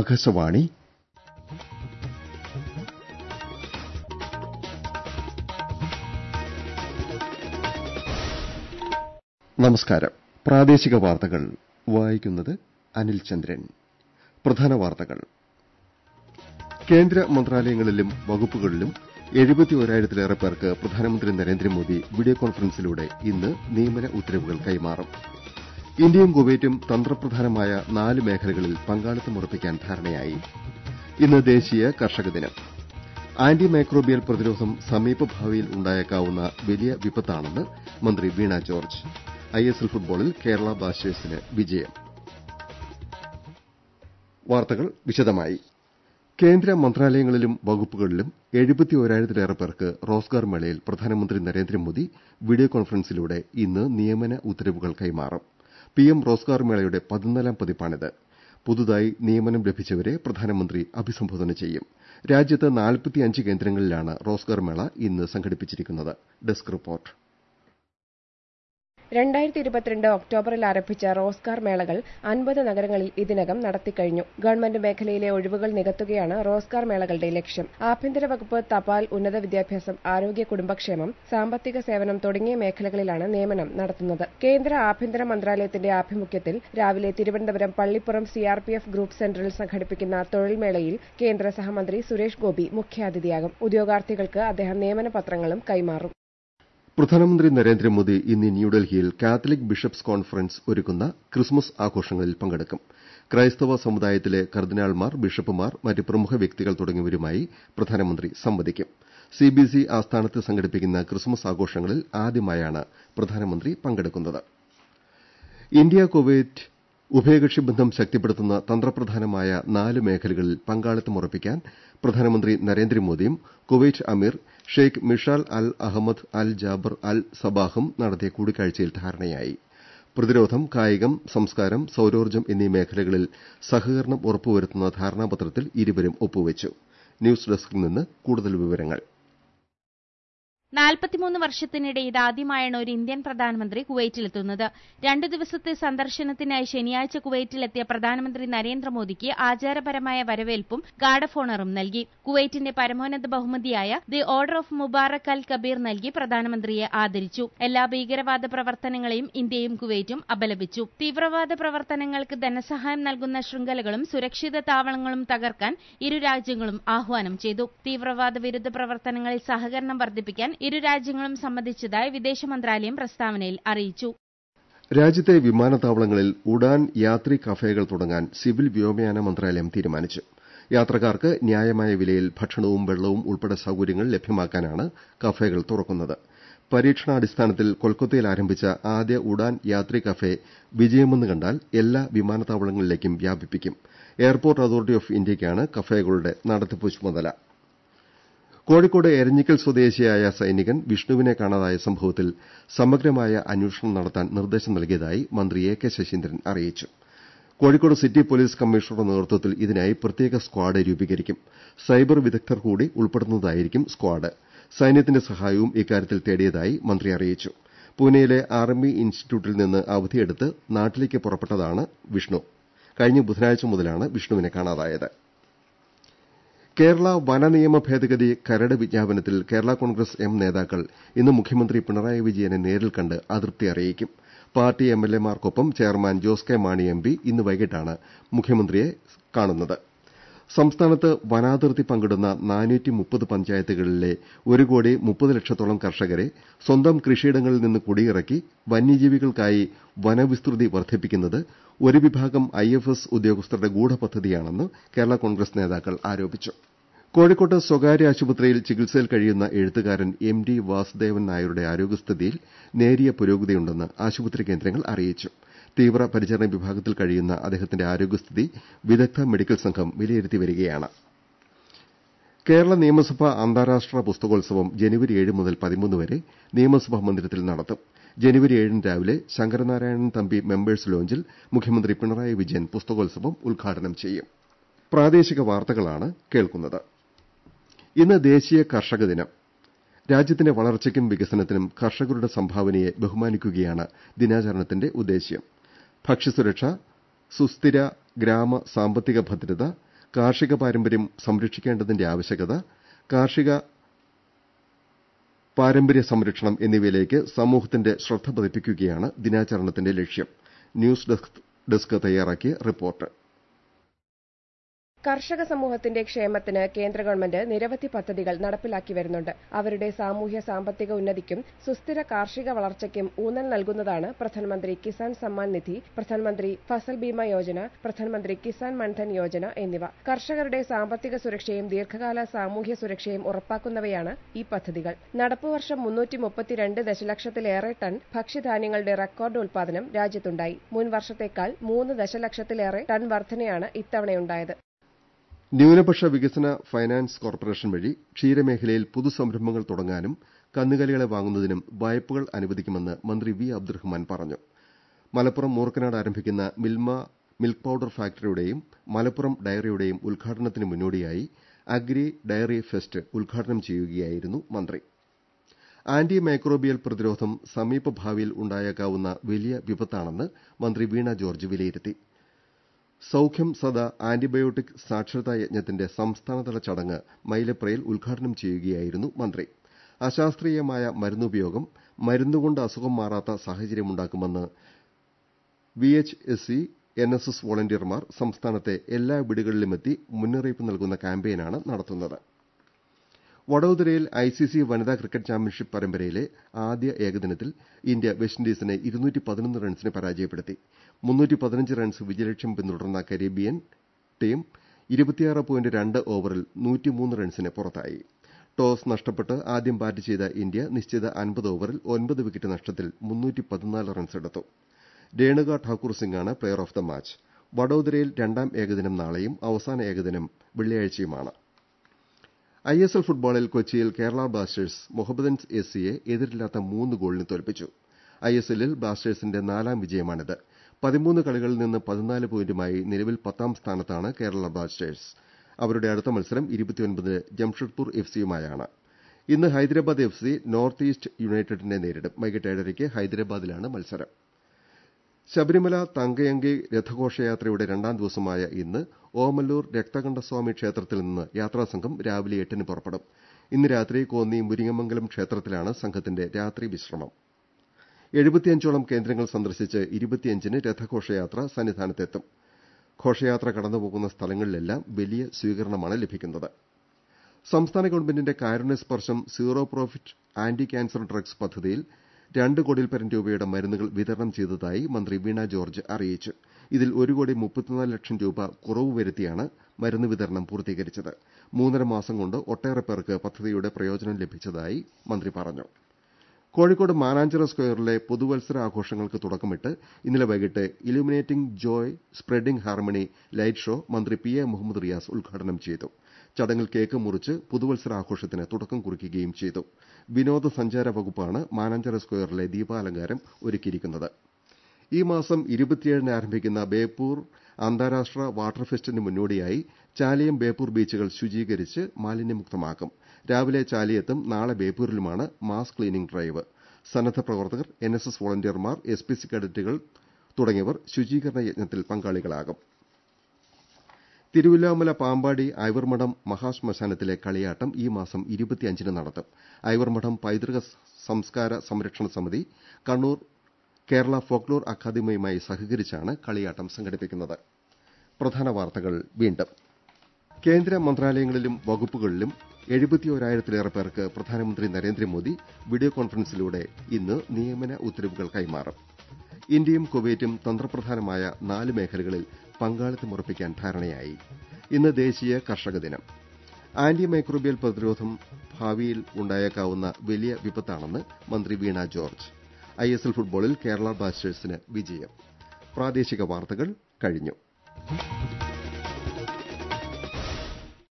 ആകാശവാണി നമസ്കാരം പ്രാദേശിക വാർത്തകൾ വായിക്കുന്നത് അനിൽ ചന്ദ്രൻ പ്രധാന വാർത്തകൾ കേന്ദ്ര മന്ത്രാലയങ്ങളിലും വകുപ്പുകളിലും എഴുപത്തിയോരായിരത്തിലേറെ പേർക്ക് പ്രധാനമന്ത്രി നരേന്ദ്രമോദി വീഡിയോ കോൺഫറൻസിലൂടെ ഇന്ന് നിയമന ഉത്തരവുകൾ കൈമാറും ഇന്ത്യയും കുവൈറ്റും തന്ത്രപ്രധാനമായ നാല് മേഖലകളിൽ പങ്കാളിത്തമുറപ്പിക്കാൻ ധാരണയായി ഇന്ന് ദേശീയ കർഷക ദിനം ആന്റി മൈക്രോബിയൽ പ്രതിരോധം സമീപഭാവിയിൽ ഉണ്ടായേക്കാവുന്ന വലിയ വിപത്താണെന്ന് മന്ത്രി വീണ ജോർജ് ഐഎസ്എൽ ഫുട്ബോളിൽ കേരള ബ്ലാസ്റ്റേഴ്സിന് വിജയം വാർത്തകൾ വിശദമായി കേന്ദ്ര മന്ത്രാലയങ്ങളിലും വകുപ്പുകളിലും എഴുപത്തിയോരായിരത്തിലേറെ പേർക്ക് റോസ്ഗാർ മേളയിൽ പ്രധാനമന്ത്രി നരേന്ദ്രമോദി വീഡിയോ കോൺഫറൻസിലൂടെ ഇന്ന് നിയമന ഉത്തരവുകൾ കൈമാറും പിഎം റോസ്ഗാർ മേളയുടെ പതിനാലാം പതിപ്പാണിത് പുതുതായി നിയമനം ലഭിച്ചവരെ പ്രധാനമന്ത്രി അഭിസംബോധന ചെയ്യും രാജ്യത്ത് നാൽപ്പത്തിയഞ്ച് കേന്ദ്രങ്ങളിലാണ് റോസ്ഗാർ മേള ഇന്ന് സംഘടിപ്പിച്ചിരിക്കുന്നത് ഡെസ്ക് റിപ്പോർട്ട് രണ്ടായിരത്തി ഇരുപത്തിരണ്ട് ഒക്ടോബറിൽ ആരംഭിച്ച റോസ്ഗാർ മേളകൾ അൻപത് നഗരങ്ങളിൽ ഇതിനകം നടത്തിക്കഴിഞ്ഞു ഗവൺമെന്റ് മേഖലയിലെ ഒഴിവുകൾ നികത്തുകയാണ് റോസ്ഗാർ മേളകളുടെ ലക്ഷ്യം ആഭ്യന്തര വകുപ്പ് തപാൽ ഉന്നത വിദ്യാഭ്യാസം ആരോഗ്യ കുടുംബക്ഷേമം സാമ്പത്തിക സേവനം തുടങ്ങിയ മേഖലകളിലാണ് നിയമനം നടത്തുന്നത് കേന്ദ്ര ആഭ്യന്തര മന്ത്രാലയത്തിന്റെ ആഭിമുഖ്യത്തിൽ രാവിലെ തിരുവനന്തപുരം പള്ളിപ്പുറം സിആർപിഎഫ് ഗ്രൂപ്പ് സെന്ററിൽ സംഘടിപ്പിക്കുന്ന തൊഴിൽ മേളയിൽ കേന്ദ്ര സഹമന്ത്രി സുരേഷ് ഗോപി മുഖ്യാതിഥിയാകും ഉദ്യോഗാർത്ഥികൾക്ക് അദ്ദേഹം നിയമന പത്രങ്ങളും കൈമാറും പ്രധാനമന്ത്രി നരേന്ദ്രമോദി ഇന്ന് ന്യൂഡൽഹിയിൽ കാത്തലിക് ബിഷപ്സ് കോൺഫറൻസ് ഒരുക്കുന്ന ക്രിസ്മസ് ആഘോഷങ്ങളിൽ പങ്കെടുക്കും ക്രൈസ്തവ സമുദായത്തിലെ കർദിനാൾമാർ ബിഷപ്പുമാർ മറ്റ് പ്രമുഖ വ്യക്തികൾ തുടങ്ങിയവരുമായി പ്രധാനമന്ത്രി സംവദിക്കും സിബിസി ആസ്ഥാനത്ത് സംഘടിപ്പിക്കുന്ന ക്രിസ്മസ് ആഘോഷങ്ങളിൽ ആദ്യമായാണ് പ്രധാനമന്ത്രി പങ്കെടുക്കുന്നത് ഇന്ത്യ കുവൈറ്റ് ഉഭയകക്ഷി ബന്ധം ശക്തിപ്പെടുത്തുന്ന തന്ത്രപ്രധാനമായ നാല് മേഖലകളിൽ പങ്കാളിത്തമുറപ്പിക്കാൻ പ്രധാനമന്ത്രി നരേന്ദ്രമോദിയും കുവൈറ്റ് അമീർ Sheikh Mishal Al Ahmad Al Jaber Al സബാഹും നടത്തിയ കൂടിക്കാഴ്ചയിൽ ധാരണയായി പ്രതിരോധം കായികം സംസ്കാരം സൌരോർജ്ജം എന്നീ മേഖലകളിൽ സഹകരണം ഉറപ്പുവരുത്തുന്ന ധാരണാപത്രത്തിൽ ഇരുവരും ഒപ്പുവച്ചു ന്യൂസ് ഡെസ്കിൽ നിന്ന് കൂടുതൽ വിവരങ്ങൾ നാൽപ്പത്തിമൂന്ന് വർഷത്തിനിടെ ഇതാദ്യമായാണ് ഒരു ഇന്ത്യൻ പ്രധാനമന്ത്രി കുവൈറ്റിലെത്തുന്നത് രണ്ടു ദിവസത്തെ സന്ദർശനത്തിനായി ശനിയാഴ്ച കുവൈറ്റിലെത്തിയ പ്രധാനമന്ത്രി നരേന്ദ്രമോദിക്ക് ആചാരപരമായ വരവേൽപ്പും ഗാർഡ് ഓഫ് ഓണറും നൽകി കുവൈറ്റിന്റെ പരമോന്നത ബഹുമതിയായ the order of Mubarak Al Kabeer നൽകി പ്രധാനമന്ത്രിയെ ആദരിച്ചു എല്ലാ ഭീകരവാദ പ്രവർത്തനങ്ങളെയും ഇന്ത്യയും കുവൈറ്റും അപലപിച്ചു തീവ്രവാദ പ്രവർത്തനങ്ങൾക്ക് ധനസഹായം നൽകുന്ന ശൃംഖലകളും സുരക്ഷിത താവളങ്ങളും തകർക്കാൻ ഇരു രാജ്യങ്ങളും ആഹ്വാനം ചെയ്തു തീവ്രവാദ വിരുദ്ധ പ്രവർത്തനങ്ങളിൽ സഹകരണം വർദ്ധിപ്പിക്കാൻ ഇരു രാജ്യങ്ങളും സമ്മതിച്ചതായി വിദേശ മന്ത്രാലയം പ്രസ്താവനയിൽ അറിയിച്ചു രാജ്യത്തെ വിമാനത്താവളങ്ങളിൽ ഉഡാൻ യാത്രി കഫേകൾ തുടങ്ങാൻ സിവിൽ വ്യോമയാന മന്ത്രാലയം തീരുമാനിച്ചു യാത്രക്കാർക്ക് ന്യായമായ വിലയിൽ ഭക്ഷണവും വെള്ളവും ഉൾപ്പെടെ സൌകര്യങ്ങൾ ലഭ്യമാക്കാനാണ് കഫേകൾ തുറക്കുന്നത് പരീക്ഷണാടിസ്ഥാനത്തിൽ കൊൽക്കത്തയിൽ ആരംഭിച്ച ആദ്യ ഉഡാൻ യാത്രി കഫേ വിജയമെന്ന് കണ്ടാൽ എല്ലാ വിമാനത്താവളങ്ങളിലേക്കും വ്യാപിപ്പിക്കും എയർപോർട്ട് അതോറിറ്റി ഓഫ് ഇന്ത്യയ്ക്കാണ് കഫേകളുടെ നടത്തിപ്പ് ചുമതല കോഴിക്കോട് എരഞ്ഞിക്കൽ സ്വദേശിയായ സൈനികൻ വിഷ്ണുവിനെ കാണാതായ സംഭവത്തിൽ സമഗ്രമായ അന്വേഷണം നടത്താൻ നിർദ്ദേശം നൽകിയതായി മന്ത്രി എ കെ ശശീന്ദ്രൻ അറിയിച്ചു കോഴിക്കോട് സിറ്റി പോലീസ് കമ്മീഷണറുടെ നേതൃത്വത്തിൽ ഇതിനായി പ്രത്യേക സ്ക്വാഡ് രൂപീകരിക്കും സൈബർ വിദഗ്ധർ കൂടി ഉൾപ്പെടുന്നതായിരിക്കും സ്ക്വാഡ് സൈന്യത്തിന്റെ സഹായവും ഇക്കാര്യത്തിൽ തേടിയതായി മന്ത്രി അറിയിച്ചു പൂനെയിലെ ആർമി ഇൻസ്റ്റിറ്റ്യൂട്ടിൽ നിന്ന് അവധിയെടുത്ത് നാട്ടിലേക്ക് പുറപ്പെട്ടതാണ് വിഷ്ണു കഴിഞ്ഞ ബുധനാഴ്ച മുതലാണ് വിഷ്ണുവിനെ കാണാതായത് കേരള വനനിയമ ഭേദഗതി കരട് വിജ്ഞാപനത്തിൽ കേരള കോൺഗ്രസ് എം നേതാക്കൾ ഇന്ന് മുഖ്യമന്ത്രി പിണറായി വിജയനെ നേരിൽ കണ്ട് അതൃപ്തി അറിയിക്കും പാർട്ടി എംഎൽഎമാർക്കൊപ്പം chairman Jose K Mani MP ഇന്ന് വൈകിട്ടാണ് മുഖ്യമന്ത്രിയെ കാണുന്നത് സംസ്ഥാനത്ത് വനാതിർത്തി പങ്കിടുന്ന പഞ്ചായത്തുകളിലെ ഒരു കോടി മുപ്പത് ലക്ഷത്തോളം കർഷകരെ സ്വന്തം കൃഷിയിടങ്ങളിൽ നിന്ന് കുടിയിറക്കി വന്യജീവികൾക്കായി വനവിസ്തൃതി വർദ്ധിപ്പിക്കുന്നത് ഒരു വിഭാഗം ഐഎഫ്എസ് ഉദ്യോഗസ്ഥരുടെ ഗൂഢപദ്ധതിയാണെന്ന് കേരള കോൺഗ്രസ് നേതാക്കൾ ആരോപിച്ചു കോഴിക്കോട്ട് സ്വകാര്യ ആശുപത്രിയിൽ ചികിത്സയിൽ കഴിയുന്ന എഴുത്തുകാരൻ എം ഡി വാസുദേവൻ നായരുടെ ആരോഗ്യസ്ഥിതിയിൽ നേരിയ പുരോഗതിയുണ്ടെന്ന് ആശുപത്രി കേന്ദ്രങ്ങൾ അറിയിച്ചു തീവ്ര പരിചരണ വിഭാഗത്തിൽ കഴിയുന്ന അദ്ദേഹത്തിന്റെ ആരോഗ്യസ്ഥിതി വിദഗ്ധ മെഡിക്കൽ സംഘം വിലയിരുത്തി വരികയാണ് കേരള നിയമസഭാ അന്താരാഷ്ട്ര പുസ്തകോത്സവം ജനുവരി ഏഴ് മുതൽ പതിമൂന്ന് വരെ നിയമസഭാ മന്ദിരത്തിൽ നടത്തും ജനുവരി ഏഴിന് രാവിലെ ശങ്കരനാരായണൻ തമ്പി മെമ്പേഴ്സ് ലോഞ്ചിൽ മുഖ്യമന്ത്രി പിണറായി വിജയൻ പുസ്തകോത്സവം ഉദ്ഘാടനം ചെയ്യും പ്രാദേശിക വാർത്തകളാണ് കേൾക്കുന്നത് ഇന്ന് ദേശീയ കർഷക ദിനം രാജ്യത്തിന്റെ വളർച്ചയ്ക്കും വികസനത്തിനും കർഷകരുടെ സംഭാവനയെ ബഹുമാനിക്കുകയാണ് ദിനാചരണത്തിന്റെ ഉദ്ദേശ്യം ഭക്ഷ്യസുരക്ഷ സുസ്ഥിര ഗ്രാമ സാമ്പത്തിക ഭദ്രത കാർഷിക പാരമ്പര്യം സംരക്ഷിക്കേണ്ടതിന്റെ ആവശ്യകത കാർഷിക പാരമ്പര്യ സംരക്ഷണം എന്നിവയിലേക്ക് സമൂഹത്തിന്റെ ശ്രദ്ധ പതിപ്പിക്കുകയാണ് ദിനാചരണത്തിന്റെ ലക്ഷ്യം ന്യൂസ് ഡെസ്ക് തയ്യാറാക്കിയ റിപ്പോർട്ട് കർഷക സമൂഹത്തിന്റെ ക്ഷേമത്തിന് കേന്ദ്ര ഗവൺമെന്റ് നിരവധി പദ്ധതികൾ നടപ്പിലാക്കി വരുന്നുണ്ട് അവരുടെ സാമൂഹ്യ സാമ്പത്തിക ഉന്നതിക്കും സുസ്ഥിര കാർഷിക വളർച്ചയ്ക്കും ഊന്നൽ നൽകുന്നതാണ് പ്രധാനമന്ത്രി കിസാൻ സമ്മാൻ നിധി പ്രധാനമന്ത്രി ഫസൽ ബീമ യോജന പ്രധാനമന്ത്രി കിസാൻ മൻധൻ യോജന എന്നിവ കർഷകരുടെ സാമ്പത്തിക സുരക്ഷയും ദീർഘകാല സാമൂഹ്യ സുരക്ഷയും ഉറപ്പാക്കുന്നവയാണ് ഈ പദ്ധതികൾ നടപ്പുവർഷം മുന്നൂറ്റി മുപ്പത്തിരണ്ട് ദശലക്ഷത്തിലേറെ ടൺ ഭക്ഷ്യധാന്യങ്ങളുടെ റെക്കോർഡ് ഉൽപാദനം രാജ്യത്തുണ്ടായി മുൻ വർഷത്തേക്കാൾ മൂന്ന് ദശലക്ഷത്തിലേറെ ടൺ വർധനയാണ് ഇത്തവണയുണ്ടായത് ന്യൂനപക്ഷ വികസന ഫൈനാൻസ് കോർപ്പറേഷൻ വഴി ക്ഷീരമേഖലയിൽ പുതുസംരംഭങ്ങൾ തുടങ്ങാനും കന്നുകാലികളെ വാങ്ങുന്നതിനും വായ്പകൾ അനുവദിക്കുമെന്ന് മന്ത്രി വി അബ്ദുറഹ്മാൻ പറഞ്ഞു മലപ്പുറം മൂർക്കനാട് ആരംഭിക്കുന്ന മിൽമ മിൽക്ക് പൌഡർ ഫാക്ടറിയുടെയും മലപ്പുറം ഡയറിയുടെയും ഉദ്ഘാടനത്തിന് മുന്നോടിയായി അഗ്രി ഡയറി ഫെസ്റ്റ് ഉദ്ഘാടനം ചെയ്യുകയായിരുന്നു മന്ത്രി ആന്റി മൈക്രോബിയൽ പ്രതിരോധം സമീപഭാവിയിൽ ഉണ്ടായേക്കാവുന്ന വലിയ വിപത്താണെന്ന് മന്ത്രി വീണ ജോർജ് വിലയിരുത്തി സൌഖ്യം സദ ആന്റിബയോട്ടിക് സാക്ഷരതാ യജ്ഞത്തിന്റെ സംസ്ഥാനതല ചടങ്ങ് മൈലപ്രയിൽ ഉദ്ഘാടനം ചെയ്യുകയായിരുന്നു മന്ത്രി അശാസ്ത്രീയമായ മരുന്നുപയോഗം മരുന്നുകൊണ്ട് അസുഖം മാറാത്ത സാഹചര്യമുണ്ടാക്കുമെന്ന് V H S C N S S വോളണ്ടിയർമാർ സംസ്ഥാനത്തെ എല്ലാ വീടുകളിലുമെത്തി മുന്നറിയിപ്പ് നൽകുന്ന ക്യാമ്പയിനാണ് നടത്തുന്നത് വഡോദരയിൽ ഐസിസി വനിതാ ക്രിക്കറ്റ് ചാമ്പ്യൻഷിപ്പ് പരമ്പരയിലെ ആദ്യ ഏകദിനത്തിൽ ഇന്ത്യ വെസ്റ്റിൻഡീസിനെ റൺസിന് പരാജയപ്പെടുത്തി റൺസ് വിജയലക്ഷ്യം പിന്തുടർന്ന കരീബിയൻ ടീം ഓവറിൽ റൺസിന് പുറത്തായി ടോസ് നഷ്ടപ്പെട്ട് ആദ്യം ബാറ്റ് ചെയ്ത ഇന്ത്യ നിശ്ചിത അൻപത് ഓവറിൽ ഒൻപത് വിക്കറ്റ് നഷ്ടത്തിൽ റൺസെടുത്തു രേണുക ഠാക്കൂർ സിംഗാണ് പ്ലെയർ ഓഫ് ദ മാച്ച് വഡോദരയിൽ രണ്ടാം ഏകദിനം നാളെയും അവസാന ഏകദിനം വെള്ളിയാഴ്ചയുമാണ് ഐഎസ്എൽ ഫുട്ബോളിൽ കൊച്ചിയിൽ കേരള ബ്ലാസ്റ്റേഴ്സ് മുഹമ്മദൻസ് എസ് സിയെ എതിരില്ലാത്ത മൂന്ന് ഗോളിന് തോൽപ്പിച്ചു ഐഎസ്എല്ലിൽ ബ്ലാസ്റ്റേഴ്സിന്റെ നാലാം വിജയമാണിത് പതിമൂന്ന് കളികളിൽ നിന്ന് പതിനാല് പോയിന്റുമായി നിലവിൽ പത്താം സ്ഥാനത്താണ് കേരള ബ്ലാസ്റ്റേഴ്സ് അവരുടെ അടുത്ത മത്സരം ഇരുപത്തിയൊൻപതിന് ജംഷഡ്പൂർ എഫ് സിയുമായാണ് ഇന്ന് Hyderabad F C north east യുണൈറ്റഡിനെ നേരിടും വൈകിട്ട് ഏഴരയ്ക്ക് ഹൈദരാബാദിലാണ് മത്സരം ശബരിമല തങ്കയങ്കി രഥഘോഷയാത്രയുടെ രണ്ടാം ദിവസമായ ഇന്ന് ഓമല്ലൂർ രക്തകണ്ഠസ്വാമി ക്ഷേത്രത്തിൽ നിന്ന് യാത്രാസംഘം രാവിലെ എട്ടിന് പുറപ്പെടും ഇന്ന് രാത്രി കോന്നി മുരിങ്ങമംഗലം ക്ഷേത്രത്തിലാണ് സംഘത്തിന്റെ രാത്രി വിശ്രമം എഴുപത്തിയഞ്ചോളം കേന്ദ്രങ്ങൾ സന്ദർശിച്ച് ഇരുപത്തിയഞ്ചിന് രഥഘോഷയാത്ര സന്നിധാനത്തെത്തും ഘോഷയാത്ര കടന്നുപോകുന്ന സ്ഥലങ്ങളിലെല്ലാം വലിയ സ്വീകരണമാണ് ലഭിക്കുന്നത് സംസ്ഥാന ഗവൺമെന്റിന്റെ Karunyasparsham zero profit anti cancer drugs പദ്ധതിയിൽ രണ്ട് കോടിയിൽപ്പരം രൂപയുടെ മരുന്നുകൾ വിതരണം ചെയ്തതായി മന്ത്രി വീണ ജോർജ് അറിയിച്ചു ഇതിൽ ഒരു കോടി മുപ്പത്തിനാല് ലക്ഷം രൂപ കുറവ് വരുത്തിയാണ് മരുന്ന് വിതരണം പൂർത്തീകരിച്ചത് മൂന്നര മാസം കൊണ്ട് ഒട്ടേറെ പേർക്ക് പദ്ധതിയുടെ പ്രയോജനം ലഭിച്ചതായി മന്ത്രി പറഞ്ഞു കോഴിക്കോട് മാനാഞ്ചിറ സ്ക്വയറിലെ പുതുവത്സര ആഘോഷങ്ങൾക്ക് തുടക്കമിട്ട് ഇന്നലെ വൈകിട്ട് illuminating joy spreading harmony light show മന്ത്രി പി എ മുഹമ്മദ് റിയാസ് ഉദ്ഘാടനം ചെയ്തു ചടങ്ങിൽ കേക്ക് മുറിച്ച് പുതുവത്സര ആഘോഷത്തിന് തുടക്കം കുറിക്കുകയും ചെയ്തു വിനോദസഞ്ചാര വകുപ്പാണ് മാനാഞ്ചിറ സ്ക്വയറിലെ ദീപാലങ്കാരം ഒരുക്കിയിരിക്കുന്നത് ഈ മാസം ഇരുപത്തിയേഴിന് ആരംഭിക്കുന്ന ബേപ്പൂർ അന്താരാഷ്ട്ര വാട്ടർ ഫെസ്റ്റിന് മുന്നോടിയായി ചാലിയം ബേപ്പൂർ ബീച്ചുകൾ ശുചീകരിച്ച് മാലിന്യമുക്തമാക്കും രാവിലെ ചാലിയത്തും നാളെ ബേപ്പൂരിലുമാണ് മാസ് ക്ലീനിംഗ് ഡ്രൈവ് സന്നദ്ധ പ്രവർത്തകർ എൻഎസ്എസ് വോളണ്ടിയർമാർ എസ്പിസി കേഡറ്റുകൾ തുടങ്ങിയവർ ശുചീകരണ യജ്ഞത്തിൽ പങ്കാളികളാകും തിരുവില്ലാമല പാമ്പാടി ഐവർമഠം മഹാശ്മശാനത്തിലെ കളിയാട്ടം ഈ മാസം ഇരുപത്തിയഞ്ചിന് നടത്തും ഐവർമഠം പൈതൃക സംസ്കാര സംരക്ഷണ സമിതി കണ്ണൂർ കേരള ഫോക്ലോർ അക്കാദമിയുമായി സഹകരിച്ചാണ് കളിയാട്ടം സംഘടിപ്പിക്കുന്നത് പ്രധാന വാർത്തകൾ വീണ്ടും കേന്ദ്ര മന്ത്രാലയങ്ങളിലും വകുപ്പുകളിലും എഴുപത്തിയോരായിരത്തിലേറെ പേർക്ക് പ്രധാനമന്ത്രി നരേന്ദ്രമോദി വീഡിയോ കോൺഫറൻസിലൂടെ ഇന്ന് നിയമന ഉത്തരവുകൾ കൈമാറും ഇന്ത്യയും കുവൈറ്റും തന്ത്രപ്രധാനമായ നാല് മേഖലകളിൽ പങ്കാളിത്തമുറപ്പിക്കാൻ ധാരണയായി ഇന്ന് ദേശീയ കർഷക ദിനം ആന്റി മൈക്രോബിയൽ പ്രതിരോധം ഭാവിയിൽ ഉണ്ടായേക്കാവുന്ന വലിയ വിപത്താണെന്ന് മന്ത്രി വീണ ജോർജ് ഐഎസ്എൽ ഫുട്ബോളിൽ കേരള ബ്ലാസ്റ്റേഴ്സിന് വിജയം പ്രാദേശിക വാർത്തകൾ കഴിഞ്ഞു